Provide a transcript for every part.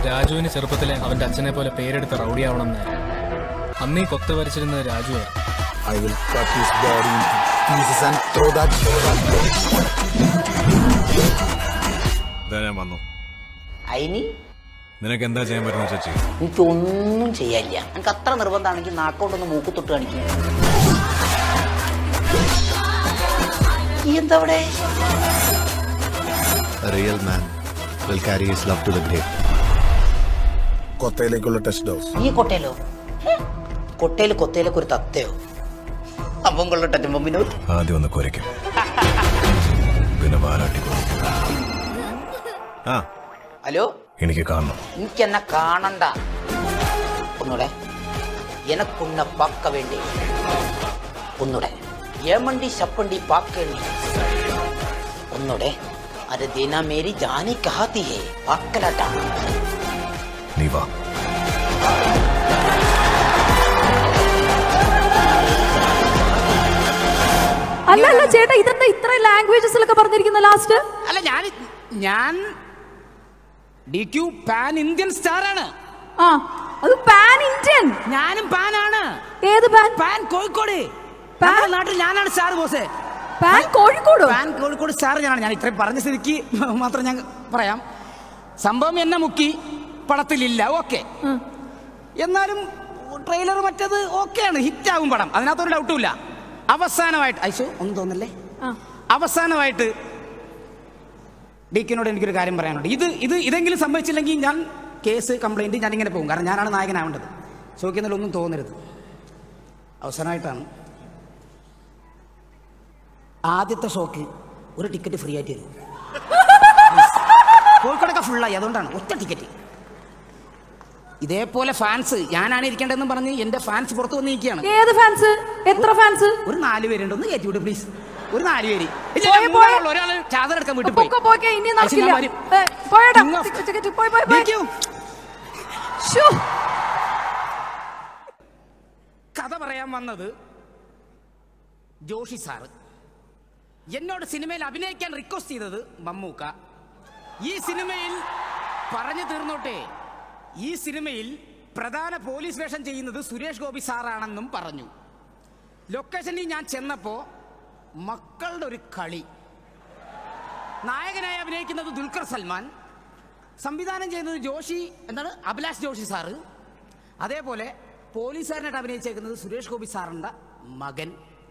രാജുവിന് ചെറുപ്പത്തിലെ അവന്റെ അച്ഛനെ പോലെ പേരെടുത്ത് റൗഡിയാവണം എന്നായിരുന്നു അന്നീ കൊത്ത് വരച്ചിരുന്നത് രാജുവായിരുന്നു I will cut his body into pieces and throw that. ഇതാ ഞാൻ വന്നു അതിന് നിനക്ക് എന്താ ചെയ്യാൻ പറ്റുന്ന ചേച്ചി എനിക്കൊന്നും ചെയ്യാനില്ല എനിക്ക് അത്ര നിർബന്ധമാണെങ്കിൽ നാക്കോണ്ടൊന്ന് മൂക്ക് തൊട്ട് കാണിക്കും എന്താ അവിടെ A real man will carry his love to the grave. കൊത്തയിലേക്കുള്ള ടെസ്റ്റ് ഡോസ് ഈ കൊട്ടയിലോ കൊട്ടയിൽ കൊത്തയിലൊക്കെ ഒരു തത്തയോ അപ്പം കൊള്ളട്ടെ മുമ്പിനോ ആദ്യം ഒന്ന് കുരയ്ക്കും പിന്നെ വാലാട്ടി കുരയ്ക്കും ആ ഹലോ എനിക്ക് കാണണം എനിക്ക് എന്നെ കാണണ്ട ഒന്നൂടെ എനക്കുണ്ണ പാക്ക വേണ്ടി ഒന്നൂടെ ഏമണ്ടി ശപ്പണ്ടി പാക്കേണ്ടി ഒന്നൂടെ അരെ ദിന മേരി ജാനി കഹാത്തി ഹേ പാക്കലാട്ടാ നീ വാ അല്ല അല്ല ചേട്ടാ ഇതെന്താ ഇത്രയും ലാംഗ്വേജസിലൊക്കെ പറഞ്ഞിരിക്കുന്ന ലാസ്റ്റ് അല്ല ഞാൻ ഞാൻ D Q fan Indian star ആണ് ആ അത് പാൻ ഇന്ത്യൻ ഞാനും പാൻ ആണ് ഏത് പാൻ പാൻ കോഴിക്കോട് പാൻ? നമ്മുടെ നാട്ടിൽ ഞാനാണ് സ്റ്റാർ ബോസേ fan Kozhikode fan Kozhikode star ഞാനാണ് ഞാൻ ഇത്രയും പറഞ്ഞ സ്ഥിതിക്ക് മാത്രം ഞാൻ പറയാം സംഭവം എന്നെ മുക്കി പടത്തിലില്ല ഓക്കെ എന്നാലും ട്രെയിലർ മറ്റത് ഓക്കെയാണ് ഹിറ്റാവും പടം അതിനകത്തൊരു ഡൗട്ടും ഇല്ല അവസാനമായിട്ട് ഐശു ഒന്നും തോന്നല്ലേ ആ. അവസാനമായിട്ട് ഡിക്കിനോട് എനിക്കൊരു കാര്യം പറയാനുണ്ട് ഇത് ഇത് ഇതെങ്കിലും സംഭവിച്ചില്ലെങ്കിൽ ഞാൻ കേസ് കംപ്ലൈൻറ്റ് ഞാൻ ഇങ്ങനെ പോകും കാരണം ഞാനാണ് നായകനാവേണ്ടത് ചോദിക്കുന്നതിലൊന്നും തോന്നരുത് അവസാനമായിട്ടാണ് ആദ്യത്തെ ഷോക്ക് ഒരു ടിക്കറ്റ് ഫ്രീ ആയിട്ട് തരും കോഴിക്കോടൊക്കെ ഫുള്ളായി അതുകൊണ്ടാണ് ഒറ്റ ടിക്കറ്റ് ഇതേപോലെ ഫാൻസ് ഞാനാണ് ഇരിക്കേണ്ടതെന്ന് പറഞ്ഞ് എന്റെ ഫാൻസ് പുറത്തു വന്ന് നിൽക്കുകയാണ് ഏത് ഫാൻസ് എത്ര ഫാൻസ് ഒരു നാല് പേരുണ്ട് ഒന്ന് കയറ്റി വിട് പ്ലീസ് ഒരു നാല് പേര് ഇല്ല, പോയി, മൂന്നാളുള്ളൂ. പോയി. ഒരാള് ചാദർ എടുക്കാൻ വീട്ടിൽ പോയി പൊക്കോ പോക്കെ ഇനി നടക്കില്ല ഞാൻ വരും. ഏ, പോയെടാ. King of- ടിക്കറ്റ്, ടിക്കറ്റ്, പോയി, പോയി, പോയി. DQ. ശ്ശോ. കഥ പറയാൻ വന്നത് ജോഷി സാറ് എന്നോട് സിനിമയിൽ അഭിനയിക്കാൻ റിക്വസ്റ്റ് ചെയ്തത് മമ്മൂക്ക ഈ സിനിമയിൽ പറഞ്ഞു തീർന്നോട്ടെ ഈ സിനിമയിൽ പ്രധാന പോലീസ് വേഷം ചെയ്യുന്നത് സുരേഷ് ഗോപി സാറാണെന്നും പറഞ്ഞു ലൊക്കേഷനിൽ ഞാൻ ചെന്നപ്പോ മക്കളുടെ ഒരു കളി നായകനായി അഭിനയിക്കുന്നത് ദുൽഖർ സൽമാൻ സംവിധാനം ചെയ്യുന്നത് ജോഷി എന്താണ് അഭിലാഷ് ജോഷി സാറ് അതേപോലെ പോലീസുകാരനായിട്ട് അഭിനയിച്ചേക്കുന്നത് സുരേഷ് ഗോപി സാറിന്റെ മകൻ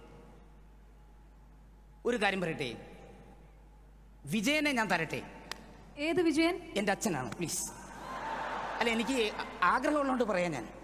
ഒരു കാര്യം പറയട്ടെ വിജയനെ ഞാൻ തരട്ടെ ഏത് വിജയൻ എൻ്റെ അച്ഛനാണ് പ്ലീസ് അല്ല എനിക്ക് ആഗ്രഹമുള്ളതുകൊണ്ട് പറയാൻ ഞാൻ